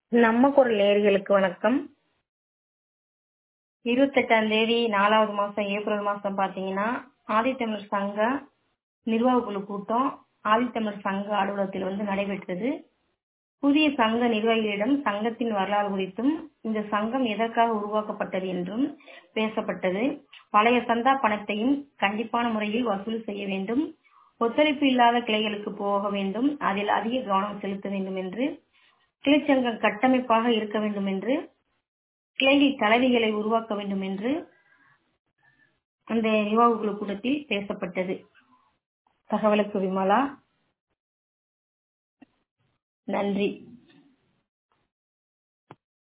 நம்ம குரல் நேயர்களுக்கு வணக்கம் இருபத்தெட்டாம் தேதி நாலாவது மாசம் ஏப்ரல் மாசம் பாத்தீங்கன்னா ஆதித்தமிழர் சங்க நிர்வாக குழு கூட்டம் ஆதித்தமிழர் சங்க அலுவலகத்தில் வந்து நடைபெற்றது புதிய சங்க நிர்வாகிகளிடம் சங்கத்தின் வரலாறு குறித்தும் இந்த சங்கம் எதற்காக உருவாக்கப்பட்டது என்றும் பேசப்பட்டது பழைய சந்தா பணத்தையும் கண்டிப்பான முறையில் வசூல் செய்ய வேண்டும் ஒத்துழைப்பு இல்லாத கிளைகளுக்கு போக வேண்டும் அதில் அதிக கவனம் செலுத்த வேண்டும் என்று கிளைச்சங்கம் கட்டமைப்பாக இருக்க வேண்டும் என்று கிளையில் தலைவிகளை உருவாக்க வேண்டும் என்று அந்த நிர்வாக குழு கூட்டத்தில் பேசப்பட்டது தகவலுக்கு விமலா நன்றி